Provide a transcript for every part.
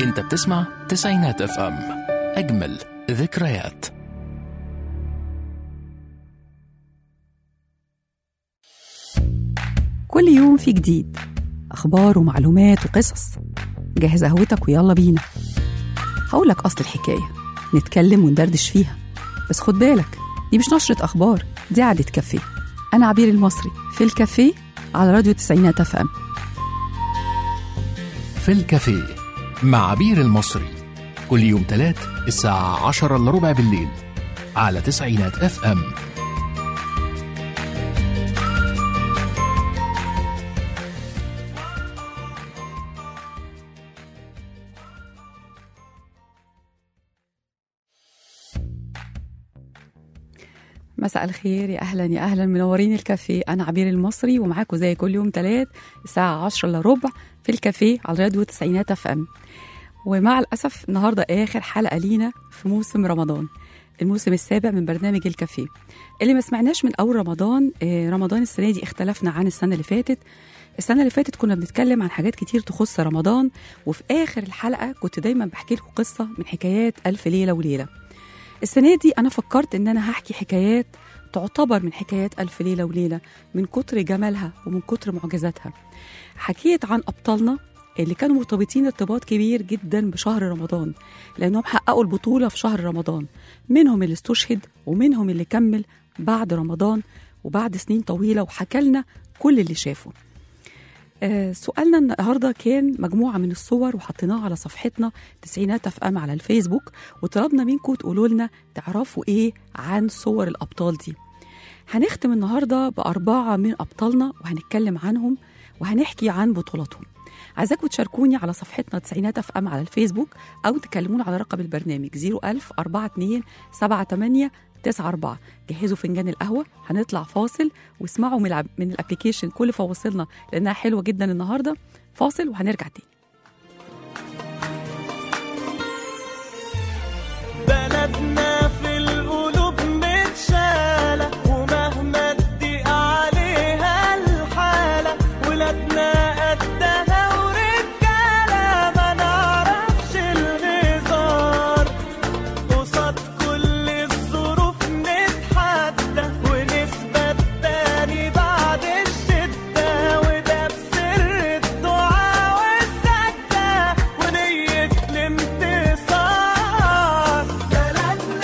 انت بتسمع تسعينات اف ام اجمل ذكريات كل يوم في جديد أخبار ومعلومات وقصص جهز قهوتك ويلا بينا هقولك أصل الحكاية نتكلم وندردش فيها بس خد بالك دي مش نشرة أخبار دي قعدة كافيه أنا عبير المصري في الكافيه على راديو تسعينات اف ام في الكافيه مع عبير المصري كل يوم تلات الساعة عشرة إلا ربع بالليل على تسعينات اف ام مساء الخير يا اهلا يا اهلا منورين الكافيه انا عبير المصري ومعاكم زي كل يوم تلات الساعه 10 الا ربع في الكافيه على راديو تسعينات اف ام ومع الاسف النهارده اخر حلقه لينا في موسم رمضان الموسم السابع من برنامج الكافيه اللي ما سمعناش من اول رمضان آه، رمضان السنه دي اختلفنا عن السنه اللي فاتت السنه اللي فاتت كنا بنتكلم عن حاجات كتير تخص رمضان وفي اخر الحلقه كنت دايما بحكي لكم قصه من حكايات الف ليله وليله السنة دي أنا فكرت إن أنا هحكي حكايات تعتبر من حكايات ألف ليلة وليلة من كتر جمالها ومن كتر معجزاتها حكيت عن أبطالنا اللي كانوا مرتبطين ارتباط كبير جدا بشهر رمضان لأنهم حققوا البطولة في شهر رمضان منهم اللي استشهد ومنهم اللي كمل بعد رمضان وبعد سنين طويلة وحكالنا كل اللي شافه آه، سؤالنا النهارده كان مجموعه من الصور وحطيناها على صفحتنا تسعينات اف ام على الفيسبوك وطلبنا منكم تقولوا لنا تعرفوا ايه عن صور الابطال دي هنختم النهارده باربعه من ابطالنا وهنتكلم عنهم وهنحكي عن بطولاتهم عايزاكم تشاركوني على صفحتنا تسعينات اف ام على الفيسبوك او تكلمونا على رقم البرنامج 01000 42 78 94 جهزوا فنجان القهوه هنطلع فاصل واسمعوا من الاب- من الابلكيشن كل فواصلنا لانها حلوه جدا النهارده فاصل وهنرجع تاني بلدنا في القلوب متشالة ومهما تضيق عليها الحالة ولادنا قدها ورجالة ما نعرفش الهزار قصاد كل الظروف نتحدى ونثبت تاني بعد الشدة وده بسر الدعاء والسجدة ونية الانتصار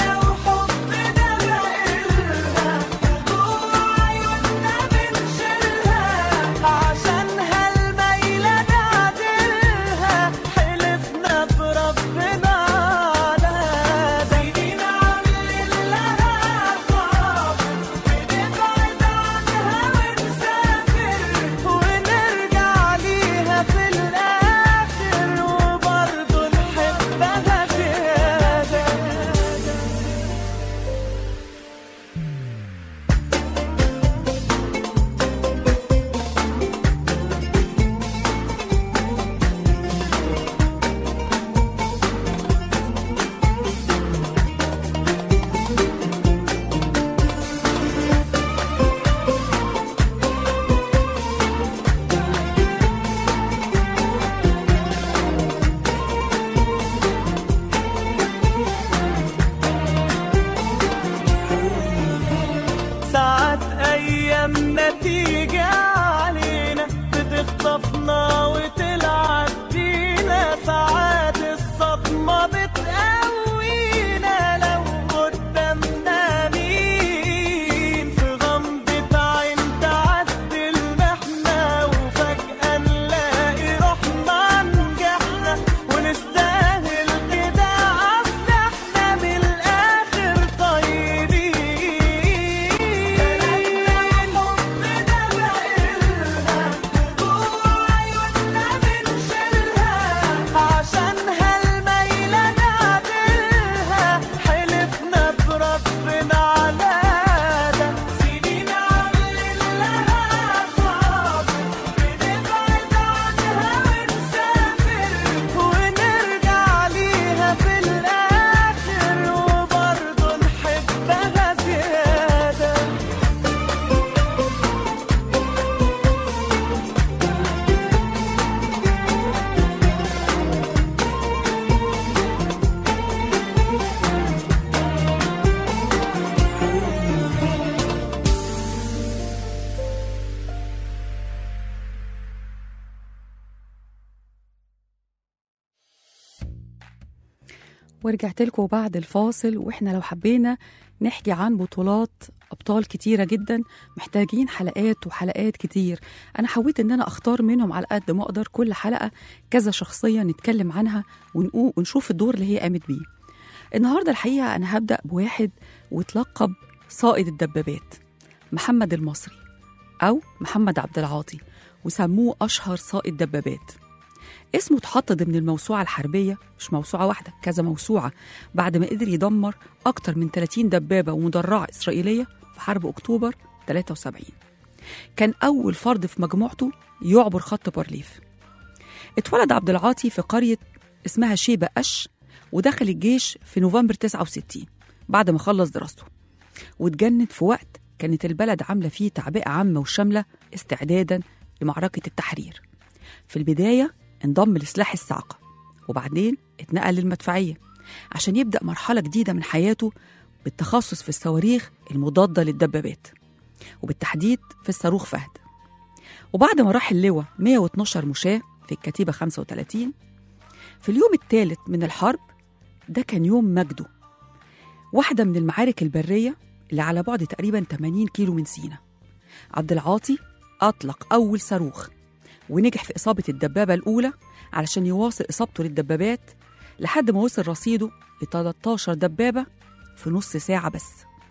ورجعت لكم بعد الفاصل واحنا لو حبينا نحكي عن بطولات ابطال كتيره جدا محتاجين حلقات وحلقات كتير انا حاولت ان انا اختار منهم على قد ما اقدر كل حلقه كذا شخصيه نتكلم عنها ونقو- ونشوف الدور اللي هي قامت بيه النهارده الحقيقه انا هبدا بواحد وتلقب صائد الدبابات محمد المصري او محمد عبد العاطي وسموه اشهر صائد دبابات اسمه اتحط ضمن الموسوعة الحربية مش موسوعة واحدة كذا موسوعة بعد ما قدر يدمر أكتر من 30 دبابة ومدرعة إسرائيلية في حرب أكتوبر 73 كان أول فرد في مجموعته يعبر خط بارليف اتولد عبد العاطي في قرية اسمها شيبة أش ودخل الجيش في نوفمبر 69 بعد ما خلص دراسته واتجند في وقت كانت البلد عاملة فيه تعبئة عامة وشاملة استعدادا لمعركة التحرير في البداية انضم لسلاح الصاعقة وبعدين اتنقل للمدفعية عشان يبدأ مرحلة جديدة من حياته بالتخصص في الصواريخ المضادة للدبابات وبالتحديد في الصاروخ فهد وبعد ما راح اللواء 112 مشاة في الكتيبة 35 في اليوم الثالث من الحرب ده كان يوم مجده واحدة من المعارك البرية اللي على بعد تقريبا 80 كيلو من سينا عبد العاطي أطلق أول صاروخ ونجح في إصابة الدبابة الأولى علشان يواصل إصابته للدبابات لحد ما وصل رصيده ل 13 دبابة في نص ساعة بس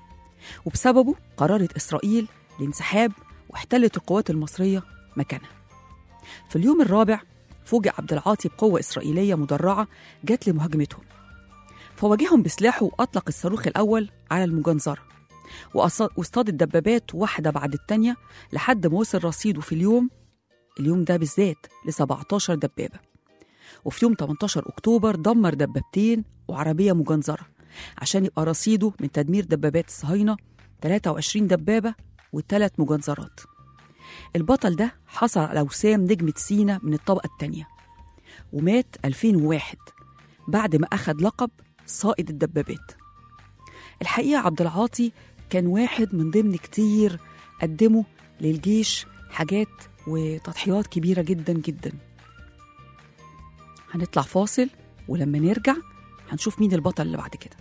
وبسببه قررت إسرائيل الانسحاب واحتلت القوات المصرية مكانها في اليوم الرابع فوجئ عبد العاطي بقوة إسرائيلية مدرعة جت لمهاجمتهم فواجههم بسلاحه وأطلق الصاروخ الأول على المجنزرة وأص- واصطاد الدبابات واحدة بعد التانية لحد ما وصل رصيده في اليوم اليوم ده بالذات ل 17 دبابة وفي يوم 18 أكتوبر دمر دبابتين وعربية مجنزرة عشان يبقى رصيده من تدمير دبابات الصهاينة 23 دبابة وثلاث مجنزرات البطل ده حصل على وسام نجمة سينا من الطبقة الثانية ومات 2001 بعد ما أخذ لقب صائد الدبابات الحقيقة عبد العاطي كان واحد من ضمن كتير قدموا للجيش حاجات وتضحيات كبيرة جدا جدا هنطلع فاصل ولما نرجع هنشوف مين البطل اللي بعد كده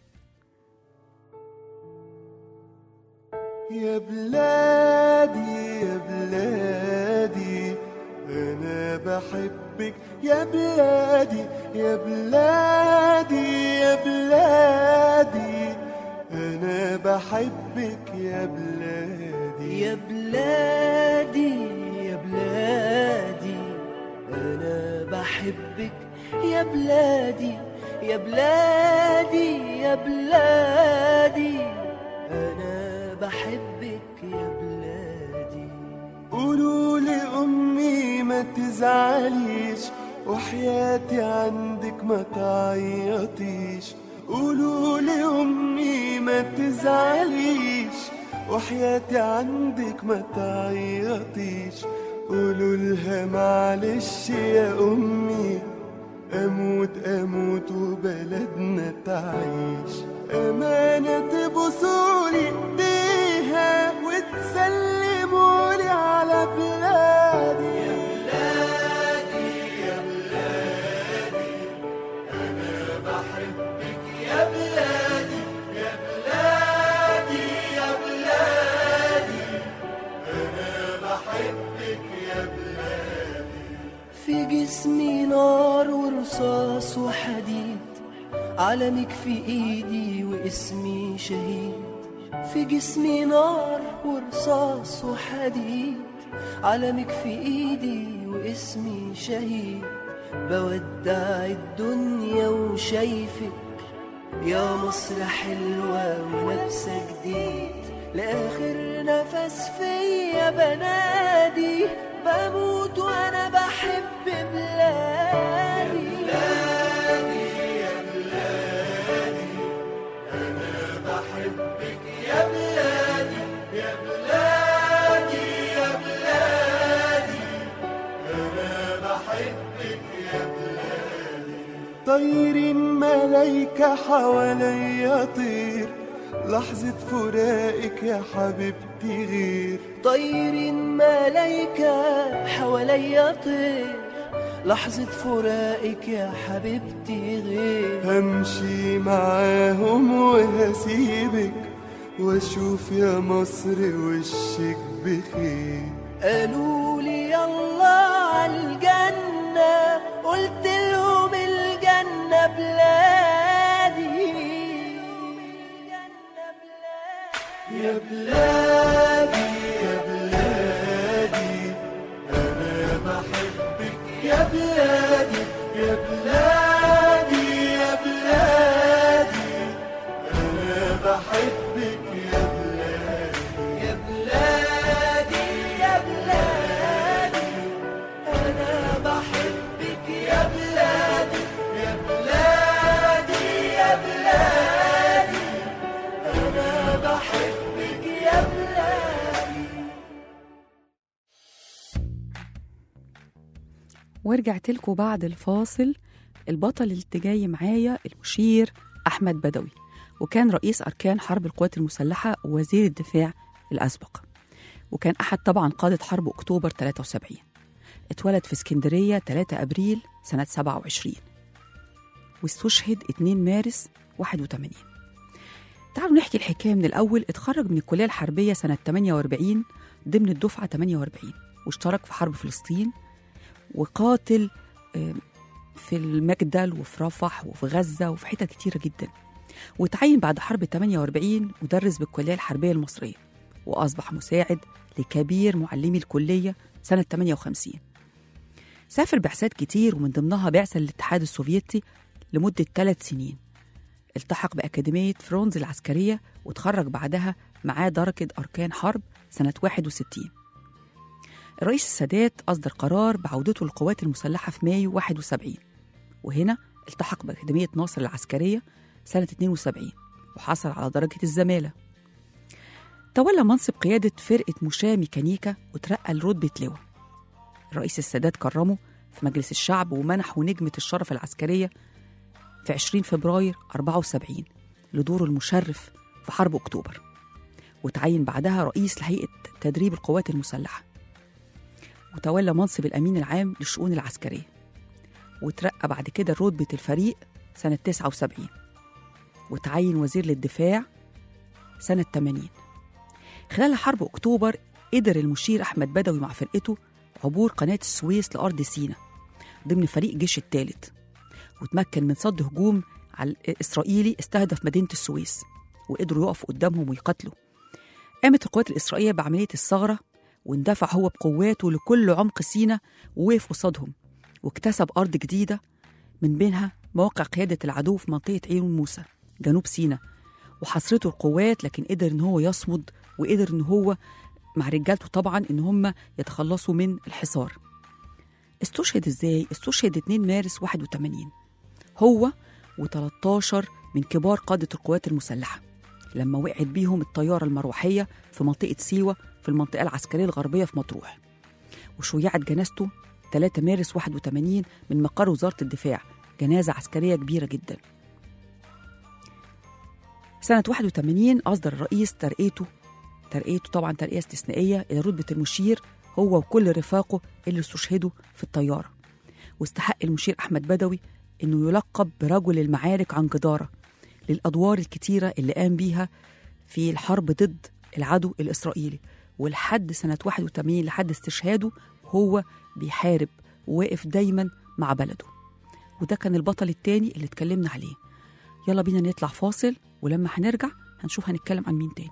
يا بلادي يا بلادي أنا بحبك يا بلادي يا بلادي يا بلادي أنا بحبك يا بلادي يا بلادي يا بلادي أنا بحبك يا بلادي يا بلادي يا بلادي أنا بحبك يا بلادي قولوا لأمي ما تزعليش وحياتي عندك ما تعيطيش قولوا لأمي ما تزعليش وحياتي عندك ما تعيطيش قولوا لها معلش يا أمي أموت أموت وبلدنا تعيش أمانة تبوسولي إيديها وتسلمولي على بلادي يا بلادي يا بلادي أنا بحبك يا بلادي يا بلادي يا بلادي أنا بحبك يا بلادي في جسمي نار ورصاص وحديد علمك في ايدي واسمي شهيد في جسمي نار ورصاص وحديد علمك في ايدي واسمي شهيد بودع الدنيا وشايفك يا مصر حلوة ولابسة جديد لآخر نفس فيا بنادي بموت وأنا بحب بلادي طيرين ملايكة حواليا طير لحظة فراقك يا حبيبتي غير طير ملايكة حواليا طير لحظة فراقك يا حبيبتي غير همشي معاهم وهسيبك واشوف يا مصر وشك بخير قالوا لي يلا عالجنة قلت لهم الجنة بلادي يا بلادي يا بلادي أنا بحبك يا بلادي يا بلادي يا بلادي أنا بحبك يا بلادي يا بلادي يا بلادي أنا بحبك يا بلادي يا بلادي يا بلادي أنا بحبك يا بلادي ورجعت لكم بعد الفاصل البطل اللي جاي معايا المشير أحمد بدوي وكان رئيس أركان حرب القوات المسلحة ووزير الدفاع الأسبق وكان أحد طبعا قادة حرب أكتوبر 73 اتولد في اسكندرية 3 أبريل سنة 27 واستشهد 2 مارس 81 تعالوا نحكي الحكاية من الأول اتخرج من الكلية الحربية سنة 48 ضمن الدفعة 48 واشترك في حرب فلسطين وقاتل آم، في المجدل وفي رفح وفي غزة وفي حتت كتيرة جدا وتعين بعد حرب 48 مدرس بالكلية الحربية المصرية وأصبح مساعد لكبير معلمي الكلية سنة 58 سافر بعثات كتير ومن ضمنها بعثة للاتحاد السوفيتي لمدة ثلاث سنين التحق بأكاديمية فرونز العسكرية وتخرج بعدها معاه درجة أركان حرب سنة 61 الرئيس السادات أصدر قرار بعودته للقوات المسلحة في مايو 71 وهنا التحق بأكاديمية ناصر العسكرية سنة 72 وحصل على درجة الزمالة تولى منصب قيادة فرقة مشاة ميكانيكا وترقى لرتبة لواء الرئيس السادات كرمه في مجلس الشعب ومنحه نجمة الشرف العسكرية في 20 فبراير 74 لدوره المشرف في حرب أكتوبر وتعين بعدها رئيس لهيئة تدريب القوات المسلحة وتولى منصب الأمين العام للشؤون العسكرية وترقى بعد كده رتبة الفريق سنة 79 وتعين وزير للدفاع سنة 80 خلال حرب أكتوبر قدر المشير أحمد بدوي مع فرقته عبور قناة السويس لأرض سيناء ضمن فريق جيش الثالث وتمكن من صد هجوم على إسرائيلي استهدف مدينة السويس وقدروا يقفوا قدامهم ويقاتلوا قامت القوات الإسرائيلية بعملية الثغرة واندفع هو بقواته لكل عمق سينا ووقف قصادهم واكتسب أرض جديدة من بينها مواقع قيادة العدو في منطقة عين موسى جنوب سينا وحصرته القوات لكن قدر إن هو يصمد وقدر إن هو مع رجالته طبعا إن هم يتخلصوا من الحصار استشهد إزاي؟ استشهد 2 مارس 81 هو و13 من كبار قادة القوات المسلحة لما وقعت بيهم الطيارة المروحية في منطقة سيوة في المنطقة العسكرية الغربية في مطروح وشيعت جنازته 3 مارس 81 من مقر وزارة الدفاع جنازة عسكرية كبيرة جدا سنة 81 أصدر الرئيس ترقيته ترقيته طبعا ترقية استثنائية إلى رتبة المشير هو وكل رفاقه اللي استشهدوا في الطيارة واستحق المشير أحمد بدوي إنه يلقب برجل المعارك عن جدارة للأدوار الكتيرة اللي قام بيها في الحرب ضد العدو الإسرائيلي ولحد سنة 81 لحد استشهاده هو بيحارب وواقف دايما مع بلده وده كان البطل التاني اللي اتكلمنا عليه يلا بينا نطلع فاصل ولما هنرجع هنشوف هنتكلم عن مين تاني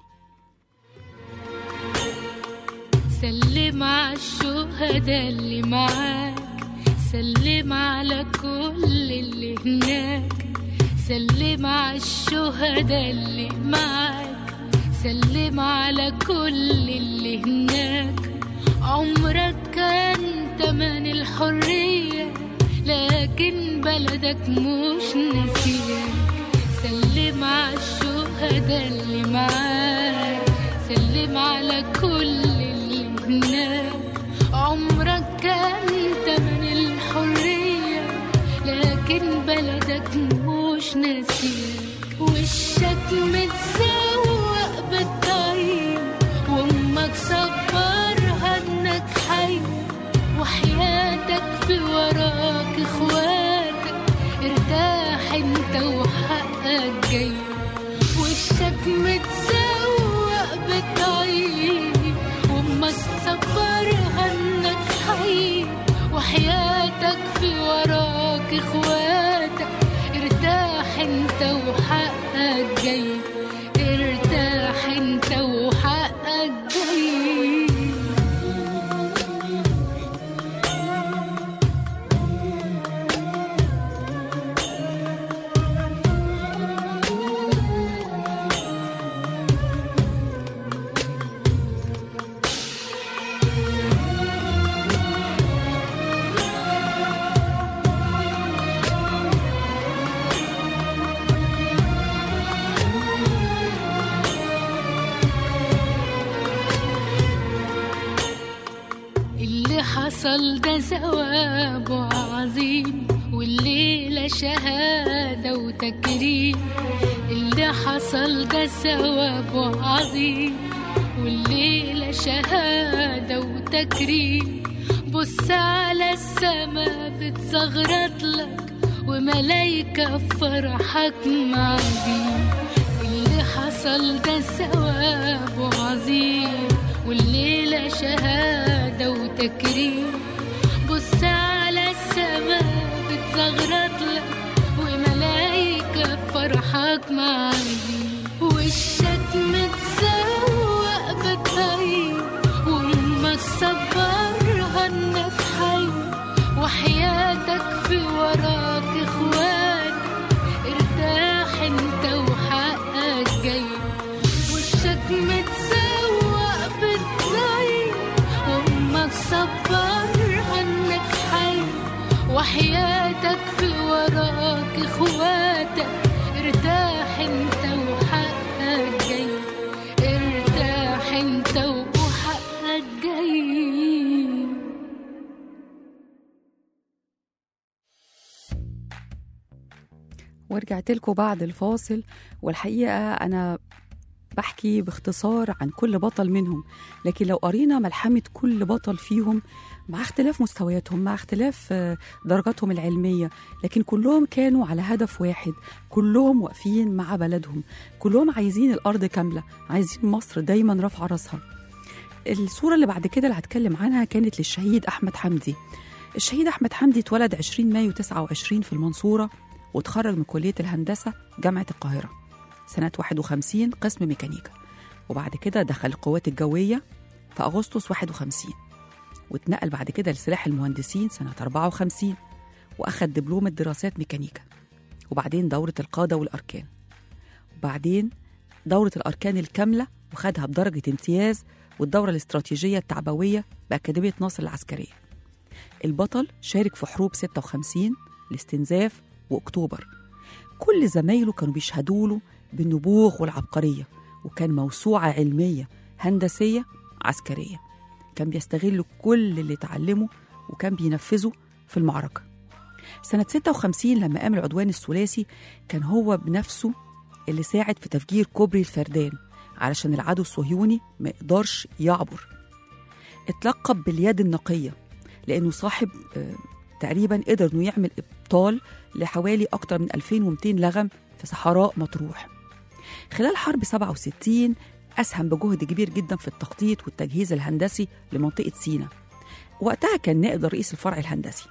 سلم على الشهداء اللي معاك سلم على كل اللي هناك سلم على الشهداء اللي معاك سلم على كل اللي هناك عمرك كان تمن الحرية لكن بلدك مش ناسياك سلم على الشهداء اللي معاك سلم على كل اللي هناك عمرك كان تمن الحرية لكن بلدك مش ناسيك وشك متسوق بالطيب وامك صبرها انك حي وحياتك في وراك اخواتك ارتاح انت وحقك جاي وشك متسوق بتعيب وامك صبرها انك حي وحياتك في وراك اخواتك ارتاح انت وحقك جاي ارتاح انت وحقك جاي اللي حصل ده ثوابه عظيم والليلة شهادة وتكريم اللي حصل ده ثوابه عظيم والليلة شهادة وتكريم بص على السما بتزغرط لك وملايكة في فرحك معدين اللي حصل ده ثوابه عظيم والليلة شهادة وتكريم بص على السما بتزغرط لك وملايكة في فرحك معدين وشك متسوق بتهيب وامك صبرها انك حي وحياتك في وراك اخوات ارتاح انت وحقك جاي وشك متسوق بتضيق وامك صبرها انك حي وحياتك في وراك اخواتك ارتاح انت وحقك جاي ارتاح انت وحقك جاي ورجعت لكم بعد الفاصل والحقيقة أنا بحكي باختصار عن كل بطل منهم لكن لو قرينا ملحمة كل بطل فيهم مع اختلاف مستوياتهم مع اختلاف آه، درجاتهم العلمية لكن كلهم كانوا على هدف واحد كلهم واقفين مع بلدهم كلهم عايزين الأرض كاملة عايزين مصر دايما رافعة راسها الصورة اللي بعد كده اللي هتكلم عنها كانت للشهيد أحمد حمدي الشهيد أحمد حمدي اتولد 20 مايو 29 في المنصورة وتخرج من كلية الهندسة جامعة القاهرة سنة 51 قسم ميكانيكا وبعد كده دخل القوات الجوية في أغسطس 51 واتنقل بعد كده لسلاح المهندسين سنة 54 وأخد دبلوم دراسات ميكانيكا وبعدين دورة القادة والأركان وبعدين دورة الأركان الكاملة وخدها بدرجة امتياز والدورة الاستراتيجية التعبوية بأكاديمية ناصر العسكرية البطل شارك في حروب 56 الاستنزاف وأكتوبر كل زمايله كانوا بيشهدوا له بالنبوغ والعبقرية وكان موسوعة علمية هندسية عسكرية كان بيستغل كل اللي اتعلمه وكان بينفذه في المعركة سنة 56 لما قام العدوان الثلاثي كان هو بنفسه اللي ساعد في تفجير كوبري الفردان علشان العدو الصهيوني ما يقدرش يعبر اتلقب باليد النقية لأنه صاحب آه، تقريبا قدر انه يعمل ابطال لحوالي اكتر من 2200 لغم في صحراء مطروح خلال حرب 67 اسهم بجهد كبير جدا في التخطيط والتجهيز الهندسي لمنطقه سيناء وقتها كان نائب رئيس الفرع الهندسي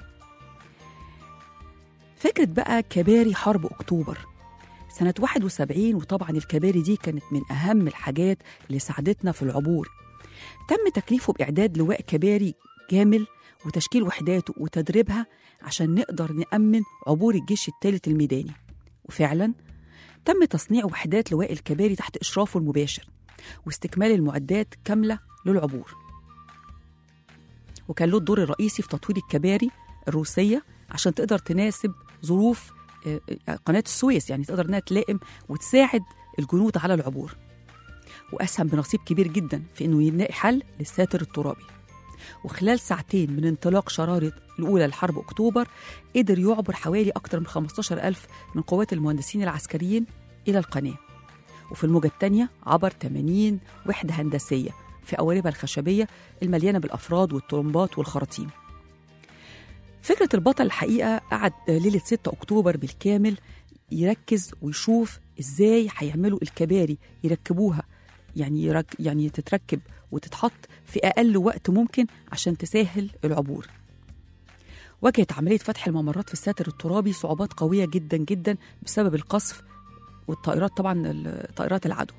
فكرة بقى كباري حرب أكتوبر سنة 71 وطبعا الكباري دي كانت من أهم الحاجات اللي ساعدتنا في العبور تم تكليفه بإعداد لواء كباري كامل وتشكيل وحداته وتدريبها عشان نقدر نأمن عبور الجيش الثالث الميداني وفعلا تم تصنيع وحدات لواء الكباري تحت إشرافه المباشر واستكمال المعدات كاملة للعبور وكان له الدور الرئيسي في تطوير الكباري الروسية عشان تقدر تناسب ظروف آه، آه، قناة السويس يعني تقدر انها تلائم وتساعد الجنود على العبور وأسهم بنصيب كبير جدا في إنه يلاقي حل للساتر الترابي وخلال ساعتين من انطلاق شرارة الأولى لحرب أكتوبر قدر يعبر حوالي أكثر من 15 ألف من قوات المهندسين العسكريين إلى القناة وفي الموجة الثانية عبر 80 وحدة هندسية في قواربها الخشبية المليانة بالأفراد والطرمبات والخراطيم فكرة البطل الحقيقة قعد ليلة 6 أكتوبر بالكامل يركز ويشوف إزاي هيعملوا الكباري يركبوها يعني يرك يعني تتركب وتتحط في أقل وقت ممكن عشان تسهل العبور واجهت عملية فتح الممرات في الساتر الترابي صعوبات قوية جدا جدا بسبب القصف والطائرات طبعا ال- طائرات العدو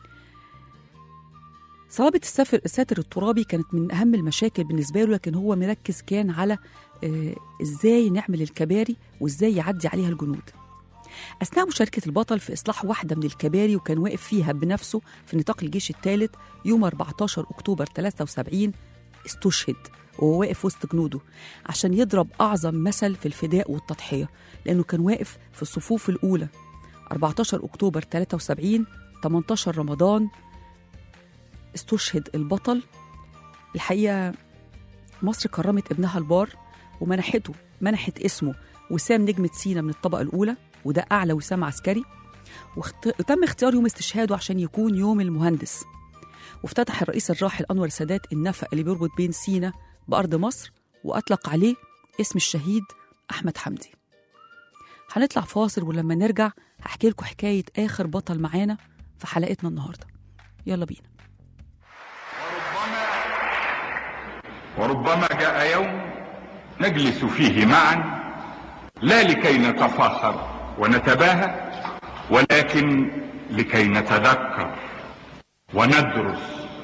صلابة السفر الساتر الترابي كانت من أهم المشاكل بالنسبة له لكن هو مركز كان على آه، إزاي نعمل الكباري وإزاي يعدي عليها الجنود أثناء مشاركة البطل في إصلاح واحدة من الكباري وكان واقف فيها بنفسه في نطاق الجيش الثالث يوم 14 أكتوبر 73 استشهد وهو واقف وسط جنوده عشان يضرب أعظم مثل في الفداء والتضحية لأنه كان واقف في الصفوف الأولى 14 أكتوبر 73 18 رمضان استشهد البطل الحقيقة مصر كرمت ابنها البار ومنحته منحت اسمه وسام نجمة سينا من الطبقة الأولى وده أعلى وسام عسكري واخت... وتم اختيار يوم استشهاده عشان يكون يوم المهندس وافتتح الرئيس الراحل أنور السادات النفق اللي بيربط بين سينا بأرض مصر وأطلق عليه اسم الشهيد أحمد حمدي هنطلع فاصل ولما نرجع هحكي لكم حكاية آخر بطل معانا في حلقتنا النهاردة يلا بينا وربما جاء يوم نجلس فيه معا لا لكي نتفاخر ونتباهى ولكن لكي نتذكر وندرس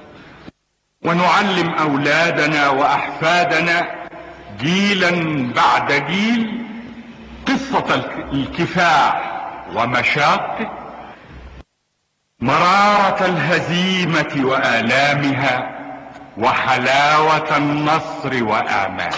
ونعلم اولادنا واحفادنا جيلا بعد جيل قصه الك- الكفاح ومشاقه مراره الهزيمه والامها وحلاوة النصر وآمال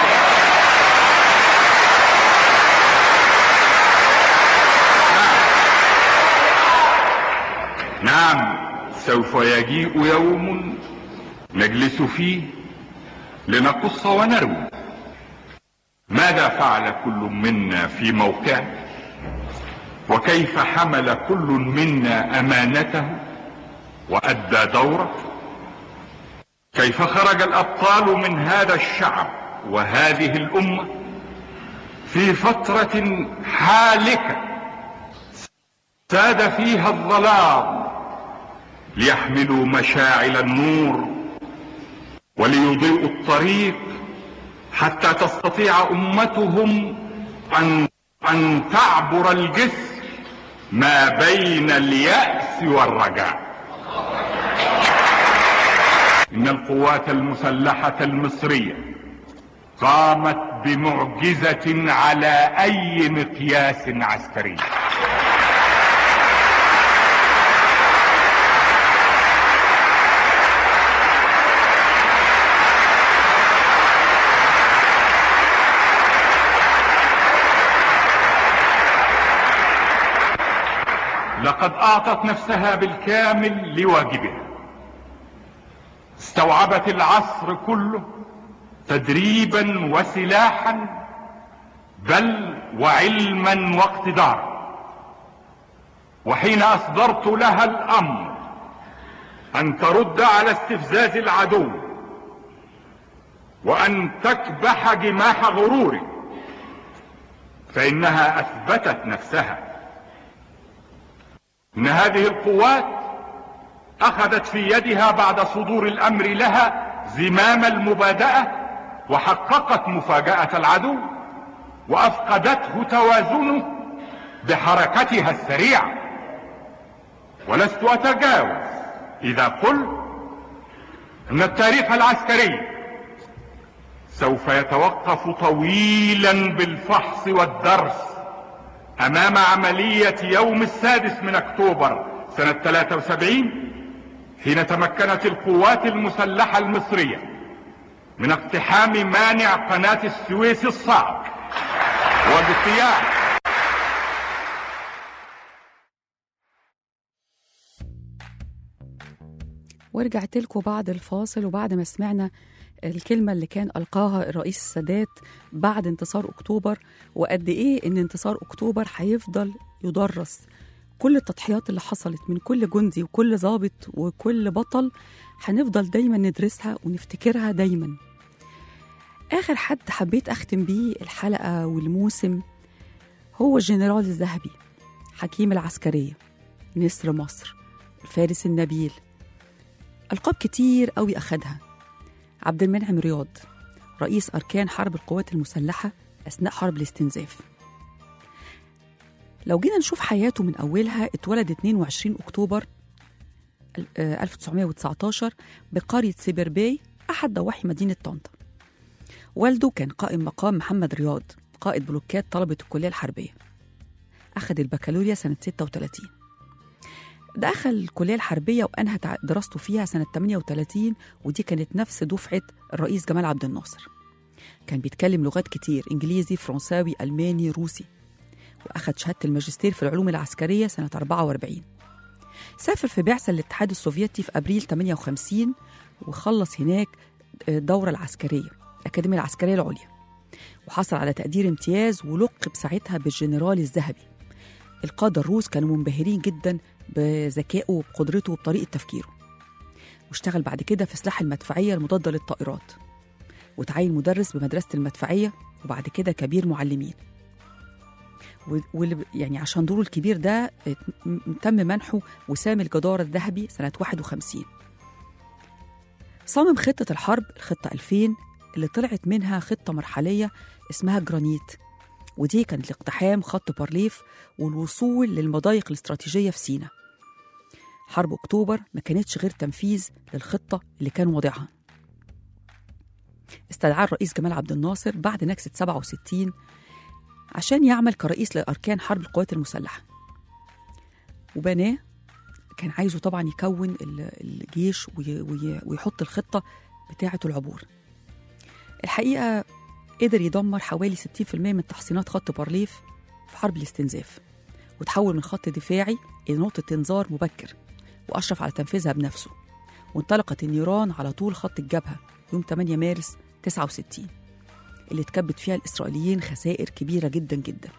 نعم سوف يجيء يوم نجلس فيه لنقص ونروي ماذا فعل كل منا في موقعه وكيف حمل كل منا امانته وادى دوره كيف خرج الابطال من هذا الشعب وهذه الامه في فتره حالكه ساد فيها الظلام ليحملوا مشاعل النور وليضيئوا الطريق حتى تستطيع امتهم ان ان تعبر الجسر ما بين الياس والرجاء ان القوات المسلحه المصريه قامت بمعجزه على اي مقياس عسكري لقد اعطت نفسها بالكامل لواجبها استوعبت العصر كله تدريبا وسلاحا بل وعلما واقتدارا وحين اصدرت لها الامر ان ترد على استفزاز العدو وان تكبح جماح غروره فانها اثبتت نفسها ان هذه القوات اخذت في يدها بعد صدور الامر لها زمام المبادئه وحققت مفاجاه العدو وافقدته توازنه بحركتها السريعه ولست اتجاوز اذا قلت ان التاريخ العسكري سوف يتوقف طويلا بالفحص والدرس امام عمليه يوم السادس من اكتوبر سنه 73 حين تمكنت القوات المسلحة المصرية من اقتحام مانع قناة السويس الصعب واجتياح ورجعت لكم بعد الفاصل وبعد ما سمعنا الكلمة اللي كان ألقاها الرئيس السادات بعد انتصار أكتوبر وقد إيه إن انتصار أكتوبر هيفضل يدرس كل التضحيات اللي حصلت من كل جندي وكل ضابط وكل بطل هنفضل دايما ندرسها ونفتكرها دايما آخر حد حبيت أختم بيه الحلقة والموسم هو الجنرال الذهبي حكيم العسكرية نسر مصر الفارس النبيل ألقاب كتير قوي أخدها عبد المنعم رياض رئيس أركان حرب القوات المسلحة أثناء حرب الاستنزاف لو جينا نشوف حياته من أولها اتولد 22 أكتوبر ال- آه، 1919 بقرية سيبرباي أحد ضواحي مدينة طنطا والده كان قائم مقام محمد رياض قائد بلوكات طلبة الكلية الحربية أخذ البكالوريا سنة 36 دخل الكلية الحربية وأنهى تع- دراسته فيها سنة 38 ودي كانت نفس دفعة الرئيس جمال عبد الناصر كان بيتكلم لغات كتير إنجليزي فرنساوي ألماني روسي وأخذ شهادة الماجستير في العلوم العسكرية سنة 44 سافر في بعثة للاتحاد السوفيتي في أبريل 58 وخلص هناك الدورة العسكرية الأكاديمية العسكرية العليا وحصل على تقدير امتياز ولقب ساعتها بالجنرال الذهبي القادة الروس كانوا منبهرين جدا بذكائه وبقدرته وبطريقة تفكيره واشتغل بعد كده في سلاح المدفعية المضادة للطائرات وتعين مدرس بمدرسة المدفعية وبعد كده كبير معلمين و- واللي يعني عشان دوره الكبير ده ات- م- تم منحه وسام الجدار الذهبي سنة 51 صمم خطة الحرب الخطة 2000 اللي طلعت منها خطة مرحلية اسمها جرانيت ودي كانت لاقتحام خط بارليف والوصول للمضايق الاستراتيجية في سيناء حرب أكتوبر ما كانتش غير تنفيذ للخطة اللي كان واضعها استدعاه الرئيس جمال عبد الناصر بعد نكسة 67 عشان يعمل كرئيس لأركان حرب القوات المسلحة وبناه كان عايزه طبعا يكون ال- الجيش وي- وي- ويحط الخطة بتاعة العبور الحقيقة قدر يدمر حوالي 60% من تحصينات خط بارليف في حرب الاستنزاف وتحول من خط دفاعي إلى نقطة إنذار مبكر وأشرف على تنفيذها بنفسه وانطلقت النيران على طول خط الجبهة يوم 8 مارس 69 اللي اتكبت فيها الإسرائيليين خسائر كبيرة جدا جدا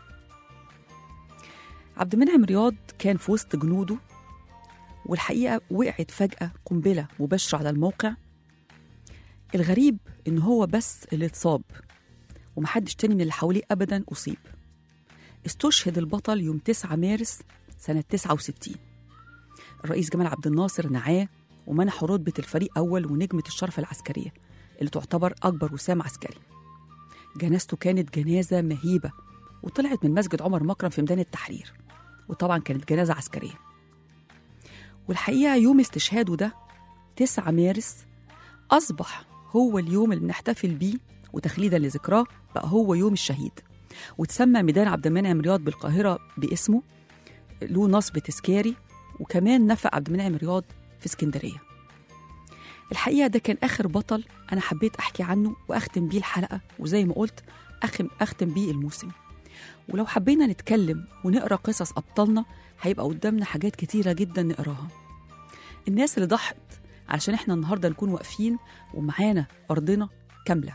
عبد المنعم رياض كان في وسط جنوده والحقيقة وقعت فجأة قنبلة مباشرة على الموقع الغريب إن هو بس اللي اتصاب ومحدش تاني من اللي حواليه أبدا أصيب استشهد البطل يوم 9 مارس سنة 69 الرئيس جمال عبد الناصر نعاه ومنحه رتبة الفريق أول ونجمة الشرف العسكرية اللي تعتبر أكبر وسام عسكري جنازته كانت جنازة مهيبة وطلعت من مسجد عمر مكرم في ميدان التحرير وطبعا كانت جنازة عسكرية والحقيقة يوم استشهاده ده 9 مارس أصبح هو اليوم اللي بنحتفل بيه وتخليدا لذكراه بقى هو يوم الشهيد وتسمى ميدان عبد المنعم رياض بالقاهرة باسمه له نصب تذكاري وكمان نفق عبد المنعم رياض في اسكندرية الحقيقة ده كان آخر بطل أنا حبيت أحكي عنه وأختم بيه الحلقة وزي ما قلت أخم أختم بيه الموسم ولو حبينا نتكلم ونقرأ قصص أبطالنا هيبقى قدامنا حاجات كتيرة جدا نقراها الناس اللي ضحت علشان احنا النهاردة نكون واقفين ومعانا أرضنا كاملة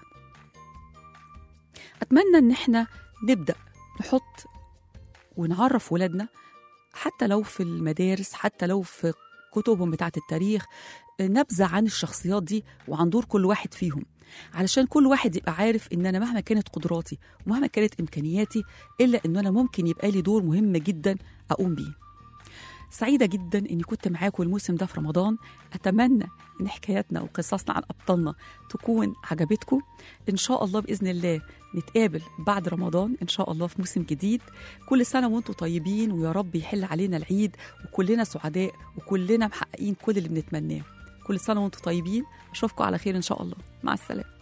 أتمنى إن احنا نبدأ نحط ونعرف ولادنا حتى لو في المدارس حتى لو في كتبهم بتاعة التاريخ نبذة عن الشخصيات دي وعن دور كل واحد فيهم علشان كل واحد يبقى عارف ان انا مهما كانت قدراتي ومهما كانت امكانياتي الا ان انا ممكن يبقى لي دور مهم جدا اقوم بيه سعيدة جدا اني كنت معاكم الموسم ده في رمضان اتمنى ان حكاياتنا وقصصنا عن ابطالنا تكون عجبتكم ان شاء الله باذن الله نتقابل بعد رمضان ان شاء الله في موسم جديد كل سنه وانتم طيبين ويا رب يحل علينا العيد وكلنا سعداء وكلنا محققين كل اللي بنتمناه كل سنه وانتم طيبين اشوفكم على خير ان شاء الله مع السلامه